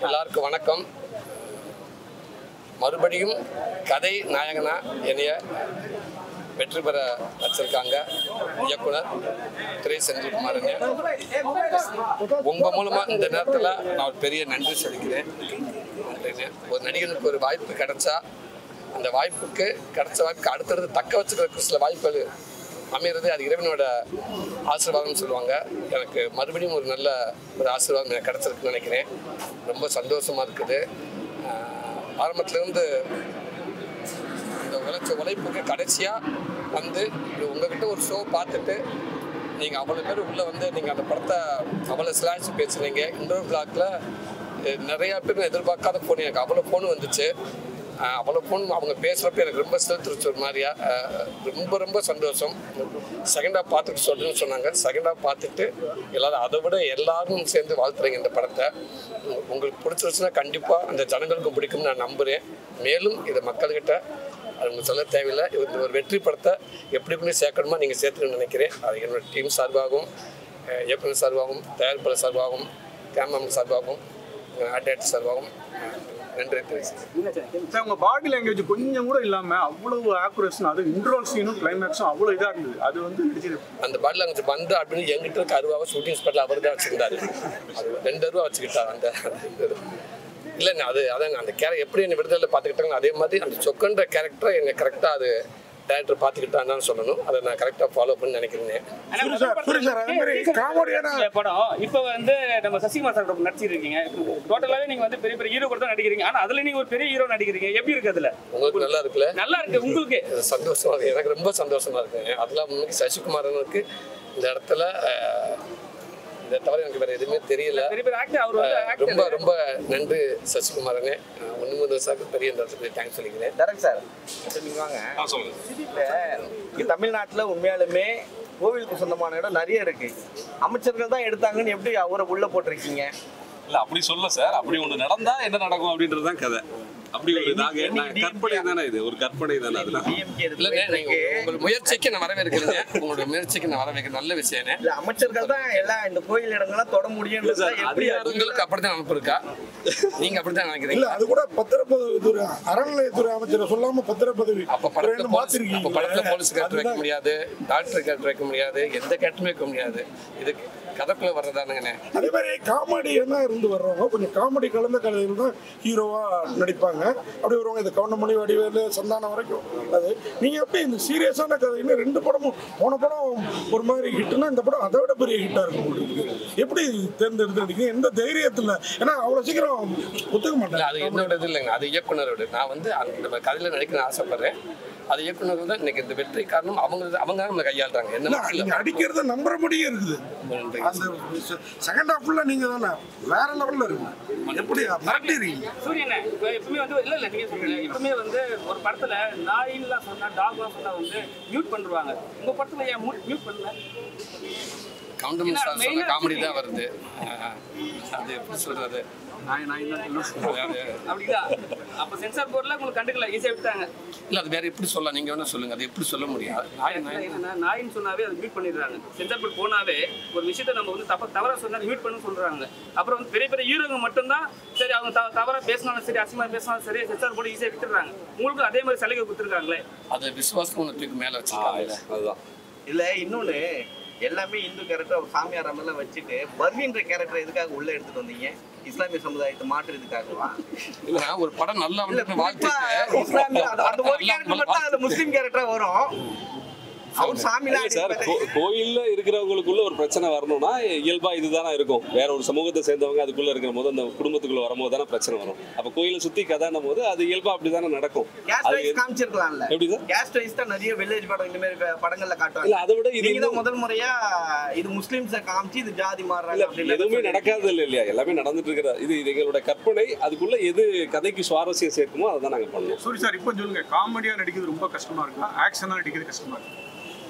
எல்லாருக்கும் வணக்கம் மறுபடியும் கதை நாயகனா என்னைய வெற்றி பெற வச்சிருக்காங்க இயக்குனர் திரை செந்தில்குமார் உங்க மூலமா இந்த நேரத்தில் நான் ஒரு பெரிய நன்றி சொல்லிக்கிறேன் நன்றிங்க. ஒரு நடிகனுக்கு ஒரு வாய்ப்பு கிடைச்சா அந்த வாய்ப்புக்கு கிடைச்ச வாய்ப்புக்கு அடுத்தடுத்து தக்க வச்சுக்கிறதுக்கு சில வாய்ப்புகள் அமைகிறது அது இறைவனோட ஆசீர்வாதம்னு சொல்லுவாங்க எனக்கு மறுபடியும் ஒரு நல்ல ஒரு ஆசீர்வாதம் எனக்கு கிடைச்சிருக்குன்னு நினைக்கிறேன் ரொம்ப சந்தோஷமா இருக்குது ஆஹ் ஆரம்பத்திலேருந்து இந்த உழைச்ச உழைப்புக்கு கடைசியாக வந்து இது உங்ககிட்ட ஒரு ஷோ பார்த்துட்டு நீங்கள் அவ்வளோ பேர் உள்ளே வந்து நீங்கள் அந்த படத்தை அவ்வளோ ஸ்லாஷ் பேசுனீங்க இன்டோர் பிளாக்ல நிறையா பேர் எதிர்பார்க்காத ஃபோன் எனக்கு அவ்வளோ ஃபோன் வந்துச்சு அஹ் அவ்வளோ ஃபோன் அவங்க பேசுகிறப்ப எனக்கு ரொம்ப செலுத்துருச்சு ஒரு மாதிரியா அஹ் ரொம்ப ரொம்ப சந்தோஷம் செகண்ட் ஹாஃப் பார்த்துட்டு சொல்லுன்னு சொன்னாங்க செகண்ட் ஹாஃப் பார்த்துட்டு எல்லாரும் அதை விட எல்லாரும் சேர்ந்து வாழ்த்துறீங்க இந்த படத்தை உங்க- உங்களுக்கு பிடிச்சிருச்சுன்னா கண்டிப்பாக அந்த ஜனங்களுக்கும் பிடிக்கும்னு நான் நம்புகிறேன் மேலும் இதை மக்கள்கிட்ட அது உங்களுக்கு சொல்ல தேவையில்லை இந்த ஒரு வெற்றி படத்தை எப்படி எப்படி சேர்க்கணுமோ நீங்கள் சேர்த்துக்கணும்னு நினைக்கிறேன் அது என்னோட டீம் சார்பாகவும் அஹ் இயக்குனர் சார்பாகவும் தயாரிப்பாளர் சார்பாகவும் கேமராமேன் சார்பாகவும் ஆர்டேட் சார்பாகவும் அஹ் நன்றி தெரிவிச்சுக்கிறேன் சார் உங்க பாடி லாங்குவேஜ் கொஞ்சம் கூட இல்லாம அவ்வளவு ஆக்குரேஷன் அது இன்ட்ரோல் சீனும் கிளைமேக்ஸும் அவ்வளவு இதா இருந்தது அது வந்து நடிச்சது அந்த பாட்டில் அங்கே வந்து அப்படின்னு எங்கிட்ட இருக்க அருவாவை ஷூட்டிங் ஸ்பாட்டில் அவர் தான் வச்சுக்கிட்டாரு அது ரெண்டு அருவா வச்சுக்கிட்டார் அந்த அந்த இது. இல்லைங்க அது அதாங்க அந்த கேரக்டர் எப்படி என்னை விடுதலை பார்த்துக்கிட்டாங்க அதே மாதிரி அந்த சொக்கன்ற கேரக்டரை என்னை கரெக்டாக அது டேரக்டர் பார்த்துக்கிட்டான்னு சொல்லணும் அதை நான் கரெக்டாக ஃபாலோ பண்ணி நினைக்கிறேன் புரியுது சார், புரியுது சார். அதே மாதிரி காமெடியான- இந்த படம் இப்போ வந்து நம்ம சசிகுமார் சார் கூட நடிச்சிட்டு இருக்கீங்க டோட்டலாவே நீங்க வந்து பெரிய பெரிய ஹீரோ கூட தான் நடிக்கிறீங்க ஆனா அதுல நீங்க ஒரு பெரிய ஹீரோ நடிக்கிறீங்க எப்படி இருக்கு அதுல உங்களுக்கு நல்லா இருக்குல்ல நல்லா இருக்கு உங்களுக்கு இது சந்தோஷமா இருக்கு எனக்கு ரொம்ப சந்தோஷமா இருக்கு அதெல்லாம் முன்னாடி சசிகுமாரனுக்கு இந்த இடத்துல அஹ், இதை தவிர எனக்கு வேற எதுவுமே தெரியல பெரிய பெரிய ஆக்டர் அவர் வந்து அஹ், ரொம்ப ஆக்டர் ரொம்ப நன்றி சசிகுமாரனே ஒன்று மூணு வருஷத்துக்கு பெரிய இந்த இடத்துக்கு தேங்க்ஸ் சொல்லிக்கிறேன் டேரக்ட் சார் இப்ப நீங்க வாங்க இப்ப இங்க தமிழ்நாட்டுல உண்மையாலுமே கோவிலுக்கு சொந்தமான இடம் நிறைய இருக்கு அமைச்சர்கள் தான் எடுத்தாங்கன்னு எப்படி அவரை உள்ள போட்டிருக்கீங்க இல்ல அப்படி சொல்ல சார் அப்படி ஒண்ணு நடந்தா என்ன நடக்கும் அப்படின்றது தான் கதை அப்படி ஒரு நாங்க நான் கற்பனை தானே இது ஒரு கற்பனை தானே அதெல்லாம் டிஎம்கே இல்லைங்க நீங்க உங்க உயர்ச்சிக்கு நான் வரவேற்கிறேங்க உங்களோட முயற்சிக்கு நான் வரவேற்க நல்ல விஷயம்னே இல்ல அமைச்சர்கள் தான் எல்லாம் இந்த கோயில் இடங்கள்லாம் தொட முடியும்ன்றது தான் எப்படி அது உங்களுக்கு அப்படித்தான் அமைப்பு இருக்கா நீங்க அப்படித்தான் இல்ல நினைக்கிறீங்க அது கூட பத்திரப்பதிவுத்துறை அறநிலையத்துறை அமைச்சரை சொல்லாம பத்திரப்பதவி அப்ப படத்துல துறைன்னு போலீஸ் அப்ப படத்துல போலீஸ் கேரக்டர் வைக்க அதுதான். முடியாது டாக்டர் கேரக்டர் வைக்க முடியாது எந்த கேரக்டருமே வைக்க முடியாது இது கதைக்குள்ள வர்றதானுங்கண்ணே அதே மாதிரி காமெடி என்ன இருந்து வர்றவங்க கொஞ்சம் காமெடி கலந்த கதைகள் தான் ஹீரோவா நடிப்பாங்க அப்படி வருவாங்க இந்த கவுண்டமணி வடிவேலு சந்தானம் வரைக்கும் அது நீங்க எப்படி இந்த சீரியஸான கதைன்னு ரெண்டு படமும் போன படம் ஒரு மாதிரி ஹிட்னா இந்த படம் அதை விட பெரிய ஹிட்டா இருக்கும் உங்களுக்கு எப்படி தேர்ந்தெடுத்துருக்கீங்க எந்த தைரியத்துல ஏன்னா அவ்வளவு சீக்கிரம் ஒத்துக்க இல்ல மாட்டேன் அது என்னோட இது இல்லைங்க அது இயக்குனரோட நான் வந்து அந்த கதையில நடிக்கணும்னு ஆசைப்படுறேன் அது இயக்குனர் தான் இன்னைக்கு இந்த வெற்றி காரணம் அவங்க அவங்க தான் நம்மளை கையாளுறாங்க என்ன இல்ல மட்டும் நீங்க இல்ல அடிக்கிறத நம்புற முடியும் இருக்குது நன்றி. அந்த செகண்ட் ஹாஃப்ல நீங்க தானே வேற லெவல்ல இருக்கு எப்படி மிரட்டிடுறீங்க சூரியன் இப்போ எப்பவுமே வந்து இல்ல இல்ல நீங்க சொல்லுங்க எப்பவுமே வந்து ஒரு படத்துல நாயின்லாம் சொன்னா டாக்லாம் சொன்னா வந்து மியூட் பண்ணிடுவாங்க உங்க படத்துல ஏன் மியூட் பண்ணல கவுண்டமணி என்ன, சார் main சொன்ன ஆ காமெடி தான் வருது ஆஹ், அது எப்படி சொல்றது நான் நான் என்ன சொல்லுவேன் அதாவது, அப்படிதான் அப்ப சென்சார் போர்ட்ல உங்களுக்கு கண்டுக்கல ஈஸியா விட்டாங்க இல்ல அது வேற எப்படி சொல்லலாம் நீங்க வேணா சொல்லுங்க அது எப்படி சொல்ல முடியும் நாய் நாய் என்னன்னா நாயின்னு சொன்னாவே அது மியூட் பண்ணிடுறாங்க சென்சார் போர்ட் போனாவே ஒரு விஷயத்தை நம்ம வந்து தப்ப தவறா சொன்னா மியூட் பண்ணு சொல்றாங்க அப்புறம் வந்து பெரிய பெரிய ஹீரோங்க மட்டும்தான் சரி அவங்க த- தவறா பேசினாலும் சரி அசிமா பேசினாலும் சரி சென்சார் போர்டு ஈஸியா விட்டுறாங்க உங்களுக்கு அதே மாதிரி சலுகை கொடுத்துருக்காங்களே அது விசுவாசம் ஒன்று தூக்கி மேல வச்சிருக்காங்கல்ல அதுதான் இல்ல இன்னொன்னு எல்லாமே இந்து கேரக்டர் அவர் சாமியார் எல்லாம் வச்சுட்டு பர்வீன்ற கேரக்டர் எதுக்காக உள்ள எடுத்துட்டு வந்தீங்க இஸ்லாமிய சமுதாயத்தை மாற்றுறதுக்காகவா இல்ல ஒரு படம் நல்லா இல்ல வந்து குறிப்பா வாழ்த்துட்டு இஸ்லாமிய அந்த- அந்த ஒரு கேரக்டர் மட்டும் அதுல முஸ்லீம் கேரக்டர் வரும் அவர் சாமிலாம் இல்ல சார் கோ- கோயில்ல இருக்கிறவங்களுக்குள்ள ஒரு பிரச்சனை வரணும்னா இயல்பா இதுதானே இருக்கும் வேற ஒரு சமூகத்தை சேர்ந்தவங்க அதுக்குள்ள இருக்கிற போது அந்த குடும்பத்துக்குள்ள வரும்போது தானே பிரச்சனை வரும் அப்ப கோயிலை சுத்தி கதான போது அது இயல்பா அப்படிதானே நடக்கும் கேஸ்ட் அது வைஸ் காமிச்சிருக்கலாம்ல எப்படி சார் கேஸ்ட் வைஸ் தான் நிறைய வில்லேஜ் படம் இந்த மாதிரி ப- படங்கள்ல இல்ல காட்டுவாங்க அதை விட இது நீங்க தான் இன்னும் முதல் முறையா இது முஸ்லிம்ஸ காமிச்சு இது ஜாதி இல்ல மாறுறாங்க அப்படின்னு எதுவுமே சொல்லி- நடக்காது இல்ல இல்லையா எல்லாமே நடந்துட்டு இருக்கிற இது இது எங்களோட கற்பனை அதுக்குள்ள எது கதைக்கு சுவாரஸ்யம் சேர்க்குமோ அதை தான் நாங்க பண்ணோம் சூரி சார் இப்போ சொல்லுங்க காமெடியா நடிக்கிறது ரொம்ப கஷ்டமா இருக்கா ஆக்ஷனா நடிக்கிறது கஷ்டமா இருக்கு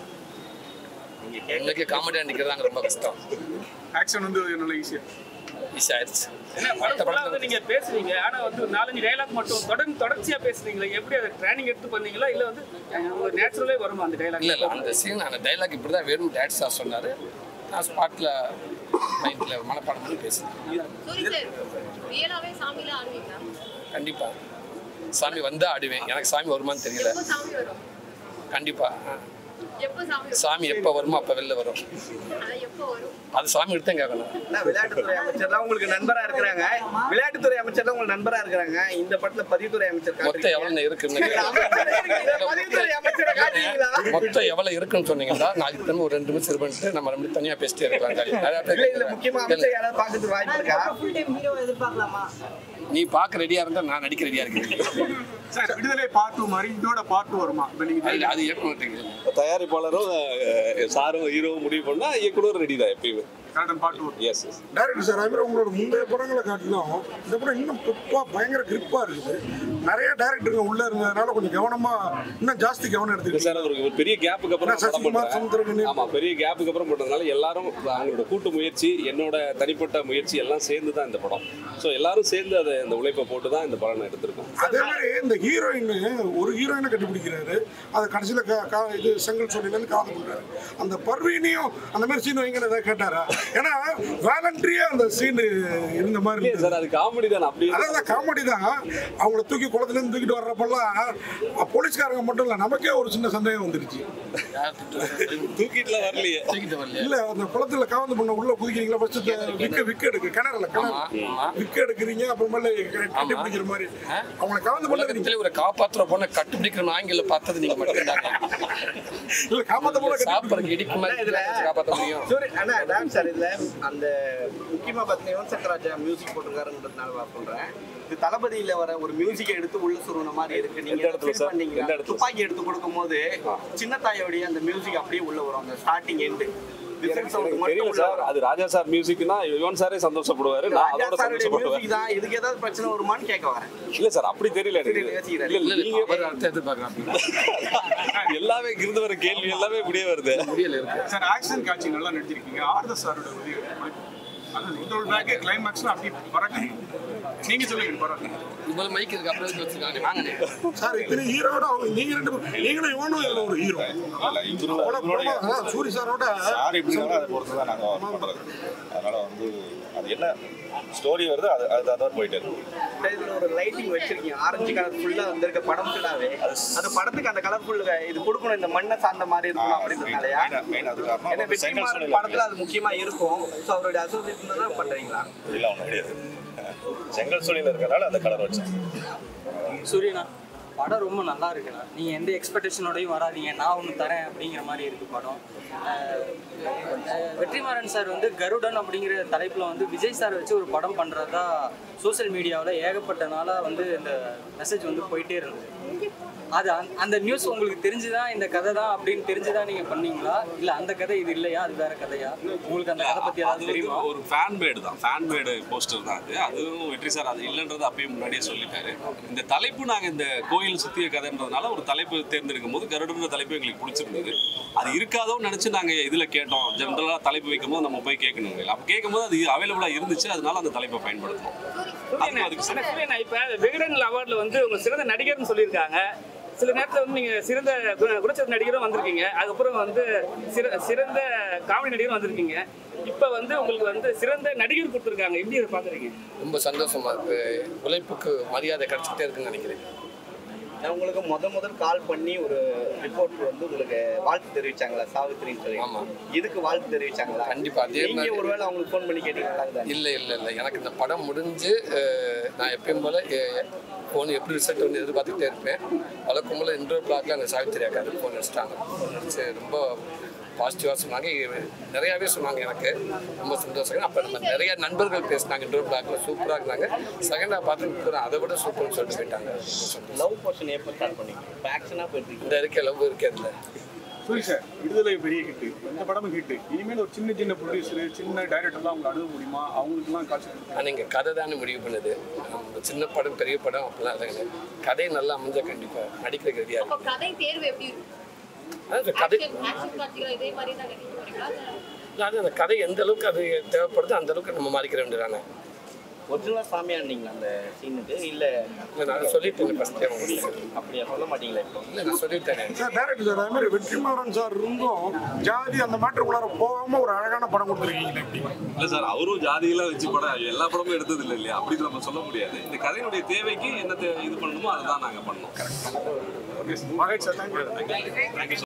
நீங்க கேட்க இன்னைக்கு காமெடியா நிக்கிறதாங்க ரொம்ப கஷ்டம் ஆக்ஷன் வந்து நல்ல ஈஸியா ஈஸி ஆயிடுச்சு ஏன்னா படம் full ஆ வந்து நீங்க பேசுறீங்க ஆனா வந்து ஒரு நாலஞ்சு டைலாக் மட்டும் தொடர்ந்து தொடர்ச்சியா பேசுறீங்களா எப்படி அதை ட்ரைனிங் எடுத்து பண்ணீங்களா இல்ல வந்து அஹ், ஒரு நேச்சுரலே வருமா அந்த டைலாக் இல்ல இல்ல அந்த சீன் அந்த டைலாக் இப்படிதான் வேணும் டேட் சார் சொன்னாரு நான் ஸ்பாட்ல மைண்ட்ல மனப்பாடம் பண்ணி பேசுறேன் சூரி சார் ரியலாவே எல்லாம் ஆடுவீங்களா கண்டிப்பா சாமி வந்தா ஆடுவேன் எனக்கு சாமி வருமான்னு தெரியல எப்போ சாமி வரும் கண்டிப்பா எப்போ சாமி வரும் சாமி எப்போ வருமோ அப்போ வெளில வரும் அதான் எப்போ வரும் அது சாமி எடுத்து தான் கேட்கணும் ஆனா விளையாட்டுத்துறை அமைச்சர்லாம் உங்களுக்கு நண்பரா இருக்கிறாங்க விளையாட்டுத்துறை அமைச்சர்லாம் உங்களுக்கு நண்பரா இருக்கிறாங்க இந்த படத்துல பதிவுத்துறை அமைச்சர் மொத்தம் எவ்வளோ இருக்குன்னு பதிவுத்துறை அமைச்சரை காட்டுறீங்களா மொத்தம் எவ்வளோ இருக்குன்னு சொன்னீங்கன்னா நாளைக்கு திரும்ப ஒரு ரெண்டு நிமிஷம் பண்ணிட்டு நம்ம ரெண்டு தனியாக பேசிட்டே இருக்கலாம் நிறைய பேர் இல்ல இல்ல முக்கியமா அமைச்சர் யாராவது பாக்கிறதுக்கு வாய்ப்பு இருக்கா ஃபுல் டைம் ஹீரோ எதிர்பார்க்கலாமா நீ பார்க்க ரெடியா இருந்தா நான் நடிக்க ரெடியா இருக்கேன் சார் விடுதலை பார்ட் டூ மாதிரி இதோட பார்ட் டூ வருமா இப்போ நீங்க அது அது இயக்குனர் தெரியுது தயாரிப்பாளரும் அஹ், சாரும் ஹீரோவும் முடிவு பண்ணா இயக்குனர் ரெடி தான் எப்பயுமே current part two yes yes director sir அதுமாதிரி உங்களோட முந்தைய படங்களை காட்டிலும் இந்த படம் இன்னும் துப்பா பயங்கர கிரிப்பா இருக்குது நிறைய டேரக்டருங்க உள்ள இருந்ததுனால கொஞ்சம் கவனமா இன்னும் ஜாஸ்தி கவனம் இல்ல எடுத்துக்கிட்டு சார் ஒரு ஒரு பெரிய கேப்புக்கு அப்புறம் நான் நான் படம் சசிகுமார் பண்றேன் சமுத்திரக்கனி. ஆமா பெரிய கேப்புக்கு அப்புறம் பண்றதுனால எல்லாரும் அவங்களோட கூட்டு முயற்சி என்னோட தனிப்பட்ட முயற்சி எல்லாம் சேர்ந்து தான் இந்த படம் ஸோ எல்லாரும் சேர்ந்து அதை இந்த உழைப்பை போட்டு தான் இந்த படம் நான் எடுத்திருக்கோம் அதே மாதிரி இந்த ஹீரோயின் ஒரு ஹீரோயினை கண்டுபிடிக்கிறாரு அதை கடைசியில் இது செங்கல் சொல்லிலேருந்து காது பண்றாரு அந்த பர்வீனையும் அந்த மாதிரி சீன் வைங்கன்னு ஏதாவது கேட்டாரா ஏன்னா வேலண்ட்ரியா அந்த சீன் இருந்த மாதிரி இல்லையே இருந்தது. சார் அது காமெடி தான் அப்படி அதான் காமெடி தான் அவங்கள தூக்கி குளத்துல இருந்து தூக்கிட்டு வர்றப்பெல்லாம் அஹ், போலீஸ்காரங்க மட்டும் இல்ல நமக்கே ஒரு சின்ன சந்தேகம் வந்துருச்சு தூக்கிட்டுல வரலையே தூக்கிட்டு வரலையா இல்ல அந்த குளத்துல காவந்து பண்ண உள்ள குதிக்கிறீங்களா ஃபர்ஸ்ட் விக்க விக்க எடுக்கு கிணறுல கிணறு ஆமா. விக்க எடுக்கிறீங்க அப்புறமேல கட்டி பிடிக்கிற மாதிரி அவங்களை காவந்து பண்ண உலகத்திலே ஒரு காப்பாத்துற பொண்ணை கட்டுப்பிடிக்கிற ஆங்கில பார்த்தது நீங்க மட்டும் தான் இல்ல காப்பாத்த போல கட்டி சாப்பிட்றதுக்கு இடிக்கு மாதிரி இதுல காப்பாற்ற முடியும் சூரிய அண்ணா டான்ஸ் சார் இதுல அந்த முக்கியமா பார்த்தீங்கன்னா யுவன் சங்கர் ராஜா மியூசிக் போட்டிருக்காருன்றதுனால நான் சொல்றேன் இது தளபதியில வர ஒரு மியூசிக்கை எடுத்து உள்ள சுருவன மாதிரி இருக்கு நீங்க எந்த இடத்துல feel சார்? பண்ணீங்களா? எந்த இடத்துல? துப்பாக்கி எடுத்து கொடுக்கும்போது சின்ன தாயோடைய அந்த மியூசிக் அப்படியே உள்ள வரும் அந்த ஸ்டார்டிங் எண்டு விசில் சவுண்ட் எனக்கு மட்டும் தெரியல உள்ள சார் வரும் அது ராஜா சார் மியூசிக்னா யுவன் சாரே சந்தோஷப்படுவாரு நான் ராஜா அதோட சாருடைய சந்தோஷப்படுவேன் மியூசிக் தான் இதுக்கு ஏதாவது பிரச்சனை வருமான்னு கேட்க வரேன் இல்ல சார் அப்படி தெரியல எனக்கு தெரியல, யோசிக்கிறேன். இல்ல இல்ல நீங்க அவர் அடுத்த எதிர்பார்க்கலாம் எல்லாமே இருந்து வர கேள்வி எல்லாமே இப்படியே வருது முடியல இருக்கு சார் ஆக்ஷன் காட்சி நல்லா நடிச்சிருக்கீங்க ஆர்த சாரோட உதவி அது இன்ட்ரோல் பேக் கிளைமேக்ஸ்லாம் அப்படி பறக்குது நீங்க சொல்லுங்க பரவாயில்ல இவ்வளவு மைக் இருக்கு அப்புறம் எதுக்கு வச்சிருக்காங்க வாங்கண்ணே சார் இத்தனை ஹீரோட அவங்க நீங்க ரெண்டு பேரும் நீங்களும் இவனும் இதுல ஒரு ஹீரோ அவ்வளவு படமா அதான் சூரி சாரோட யார் எப்படி இருந்தாலும் அதை பொறுத்து தான் நாங்கள் ஒர்க் பண்ணுறது அதனால வந்து அது என்ன ஸ்டோரி வருது அது அது அதான் போயிட்டு இருக்கு இதுல ஒரு லைட்டிங் வச்சிருக்கீங்க ஆரஞ்சு கலர் ஃபுல்லா வந்திருக்க படம் ஃபுல்லாவே அந்த படத்துக்கு அந்த கலர்ஃபுல் இது கொடுக்கணும் இந்த மண்ணை சார்ந்த மாதிரி இருக்கணும் அப்படின்றதுனாலயா மெயின் மெயின் அது காரணம் ஏன்னா வந்து செங்கல் வெற்றிமாறன் சூழல் படத்துல அது முக்கியமா இருக்கும் ஸோ அவருடைய அசோசியேஷன் தான் பண்றீங்களா இல்லை ஒன்றும் கிடையாது செங்கல் சூழலில் இருக்கிறனால அந்த கலர் வச்சேன் சூரியனா படம் ரொம்ப நல்லா இருக்குண்ணா நீங்கள் எந்த எக்ஸ்பெக்டேஷனோடையும் வராதீங்க நான் ஒன்று தரேன் அப்படிங்கிற மாதிரி இருக்கு படம் அஹ் அஹ் வெற்றிமாறன் சார் வந்து கருடன் அப்படிங்கிற தலைப்பில் வந்து விஜய் சார் வச்சு ஒரு படம் பண்ணுறதா சோஷியல் மீடியாவில் ஏகப்பட்ட நாளாக வந்து இந்த மெசேஜ் வந்து போயிட்டே இருந்தது அது அந்த- அந்த நியூஸ் உங்களுக்கு தெரிஞ்சுதான் இந்த கதை தான் அப்படின்னு தெரிஞ்சுதான் நீங்கள் பண்ணீங்களா இல்லை அந்த கதை இது இல்லையா அது வேற கதையா உங்களுக்கு அந்த கதை பற்றி அது ஏதாவது வந்து தெரியுமா ஒரு ஃபேன் மேடு தான் ஃபேன் மேடு போஸ்டர் தான் அது அதுவும் வெற்றி சார் அது இல்லைன்றது அப்பயே முன்னாடியே சொல்லிட்டாரு இந்த தலைப்பு நாங்கள் இந்த கோயில் சுத்திய கதைன்றதுனால ஒரு தலைப்பு தேர்ந்தெடுக்கும் போது கருடுன்ற தலைப்பு எங்களுக்கு பிடிச்சிருந்தது அது இருக்காதோன்னு நினச்சி நாங்கள் இதில் கேட்டோம் ஜென்ரலாக தலைப்பு வைக்கும் போது நம்ம போய் கேட்கணும் இல்லையா அப்போ கேட்கும்போது அது அவைலபிளாக இருந்துச்சு அதனால அந்த தலைப்பை பயன்படுத்தணும் அதுக்கு அதுக்கு ஆனா சூரியனா இப்ப விகடன் அவார்ட்ல வந்து உங்க சிறந்த நடிகர்னு சொல்லியிருக்காங்க சில நேரத்துல வந்து நீங்க சிறந்த கு- குணச்சிறந்த நடிகரும் வந்திருக்கீங்க அதுக்கப்புறம் வந்து சிற- சிறந்த காமெடி நடிகரும் வந்திருக்கீங்க இப்ப வந்து உங்களுக்கு வந்து சிறந்த நடிகர் கொடுத்துருக்காங்க எப்படி இதை பாக்குறீங்க ரொம்ப சந்தோஷமா இருக்கு உழைப்புக்கு மரியாதை கிடைச்சிட்டே இருக்குன்னு நினைக்கிறேன் நான் உங்களுக்கு முத முதல் கால் பண்ணி ஒரு ரிப்போர்ட் வந்து உங்களுக்கு வாழ்த்து தெரிவிச்சாங்களா சாவித்திரின்னு சொல்லி ஆமா. இதுக்கு வாழ்த்து தெரிவிச்சாங்களா கண்டிப்பா, அதே நீங்க மாதிரி- ஒருவேளை அவங்களுக்கு ஃபோன் பண்ணி கேட்டீங்களா இல்லை இல்லை இல்லை எனக்கு இந்த படம் முடிஞ்சு அஹ், நான் எப்பயும் போல ஃபோன் எப்படி ரிசல்ட் வந்து எதிர்பார்த்துக்கிட்டே இருப்பேன் வழக்கம் போல இன்டோர் பிளாக்ல அந்த சாவித்திரி அக்கா ஃபோன் அடிச்சிட்டாங்க ஃபோன் அடிச்சு ரொம்ப பாசிட்டிவாக சொன்னாங்க இ- நிறையாவே சொன்னாங்க எனக்கு ரொம்ப சந்தோஷம் அப்போ நம்ம நிறைய நண்பர்கள் பேசினாங்க இன்டோர் பிளாக்ல சூப்பராக இருந்தாங்க செகண்டாக பார்த்து போகிறேன் அதை விட சூப்பர்னு சொல்லிட்டு போயிட்டாங்க லவ் போர்ஷன் எப்போ ஸ்டார்ட் பண்ணீங்க இப்போ ஆக்ஷனாக போயிட்டு இருக்கீங்க இந்த இருக்கே லவ் இருக்கே இல்லை சரி சார் விடுதலை பெரிய ஹிட் இந்த படமும் ஹிட் இனிமேல் ஒரு சின்ன சின்ன ப்ரொடியூசர் சின்ன டைரக்டர்லாம் அவங்க அணுக முடியுமா அவங்களுக்குலாம் காட்சி கொடுக்கணும். ஆனால் இங்கே கதை தானே முடிவு பண்ணுது நம்ம சின்ன படம் பெரிய படம் அப்படிலாம் இல்லை கிடையாது. கதை நல்லா அமைஞ்சா கண்டிப்பாக நடிக்கிறதுக்கு ரெடியாக அப்போ இருக்கு கதை தேர்வு எப்படி இருக்கும் அதாவது கதை ஆக்ஷன் ஆக்ஷன் காட்சிகள் இதே மாதிரி தான் நடிக்க போறீங்களா அது அந்த கதை எந்த அளவுக்கு அது தேவைப்படுதோ அந்த அளவுக்கு நம்ம மாறிக்கிற வேண்டியதானே ஒரிஜினலா சாமியானீங்களா அந்த சீனுக்கு இல்ல இல்லை நான் சொல்லிட்டேன் ஃபஸ்ட் டைம் அப்படியா சொல்ல மாட்டீங்களா இப்போ இல்லை நான் சொல்லிட்டேனே சார் டேரக்டர் சார் அது மாதிரி வெற்றிமாறன் சார் இருந்தும் ஜாதி அந்த மேட்டருக்குள்ளார போகாம ஒரு அழகான படம் கொடுத்துருக்கீங்களே எப்படி இல்ல சார் அவரும் ஜாதியெல்லாம் வச்சு படம் எல்லா படமும் எடுத்தது இல்லை இல்லையா அப்படி நம்ம சொல்ல முடியாது இந்த கதையினுடைய தேவைக்கு என்ன தே- இது பண்ணணுமோ அதை தான் நாங்க பண்ணோம் மகேஷ் சார் தேங்க்யூ தேங்க்யூ